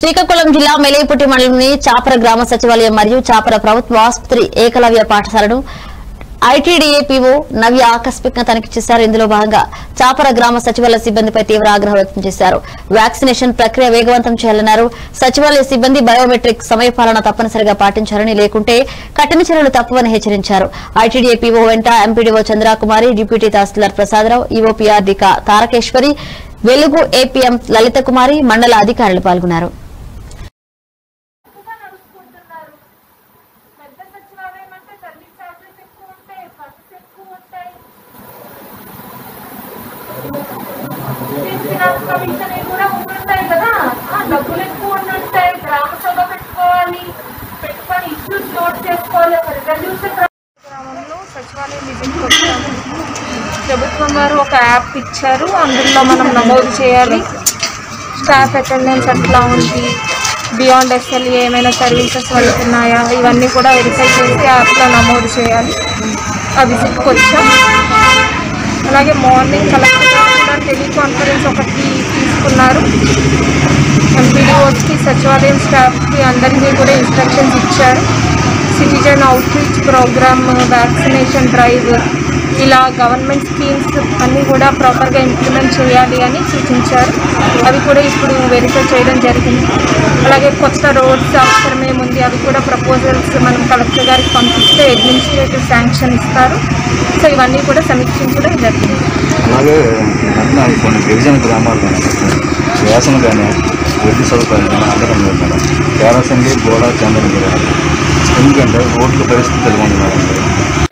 శ్రీకాకుళం జిల్లా మెలేపుట్టి మండలంలోని చాపర గ్రామ సచివాలయం మరియు చాపర ప్రభుత్వ ఆసుపత్రి ఏకలవ్య పాఠశాలను ఐటీడీఏ పీఓ నవ్య ఆకస్మికంగా తనిఖీ చేశారు ఇందులో భాగంగా చాపర గ్రామ సచివాలయ సిబ్బందిపై తీవ్ర ఆగ్రహం వ్యక్తం చేశారు వ్యాక్సినేషన్ ప్రక్రియ వేగవంతం చేయాలన్నారు సచివాలయ సిబ్బంది బయోమెట్రిక్ సమయపాలన తప్పనిసరిగా పాటించాలని లేకుంటే కఠిన చర్యలు తప్పవని హెచ్చరించారు ఐటీడీఏ పీఓ వెంట MPDO Chandrakumari deputy tahsildar Prasadarao EOPRD Tarakeswari Velugu APM లలిత కుమారి మండల అధికారులు పాల్గొన్నారు ఎక్కువగా నడుచుకుంటున్నారు పెద్ద సచివాలయం అంటే సర్వీస్ ఛార్జెస్ ఎక్కువ ఉంటాయి ఖర్చు ఎక్కువ ఉంటాయి ఫినాన్స్ కమిషన్ కూడా ఉంటుంటాయి కదా ఆ డబ్బులు ఎక్కువ ఉంటుంటాయి గ్రామ సభ పెట్టుకోవాలి పెట్టుకొని ఇష్యూస్ నోట్ చేసుకోవాలి ఒక రెజల్యూషన్ గ్రామంలో సచివాలయం విజిట్కి వచ్చాము ప్రభుత్వం వారు ఒక యాప్ ఇచ్చారు అందులో మనం నమోదు చేయాలి స్టాఫ్ అటెండెన్స్ ఎట్లా ఉంది బియాండ్ ఎస్ఎల్ ఏమైనా సర్వీసెస్ వెళ్తున్నాయా ఇవన్నీ కూడా వెరిఫై చేసి యాప్లో నమోదు చేయాలి ఆ విజిట్కి వచ్చాం అలాగే మార్నింగ్ కలెక్టర్ గారు కూడా టెలికాన్ఫరెన్స్ ఒకటి తీసుకున్నారు ఎంపీడీఓస్కి సచివాలయం స్టాఫ్కి అందరికీ కూడా ఇన్స్ట్రక్షన్స్ ఇచ్చారు citizen outreach program vaccination drive ఇలా గవర్నమెంట్ స్కీమ్స్ అన్నీ కూడా ప్రాపర్గా ఇంప్లిమెంట్ చేయాలి అని సూచించారు అవి కూడా ఇప్పుడు వెరిఫై చేయడం జరిగింది అలాగే కొత్త రోడ్స్ అవసరం ఏముంది అవి కూడా ప్రపోజల్స్ మనం కలెక్టర్ గారికి పంపిస్తే అడ్మినిస్ట్రేటివ్ శాంక్షన్ ఇస్తారు సో ఇవన్నీ కూడా సమీక్షించడం జరిగింది అలాగే అట్లా కొన్ని గిరిజన గ్రామాల్లో వేసన కానీ విద్యుత్ సదుపాయాలు కానీ అందడం లేదు మేడం కేరసంగి గోడ చంద్రగిరి ఎందుకంటే రోడ్ల పరిస్థితి ఎలా ఉంది మేడం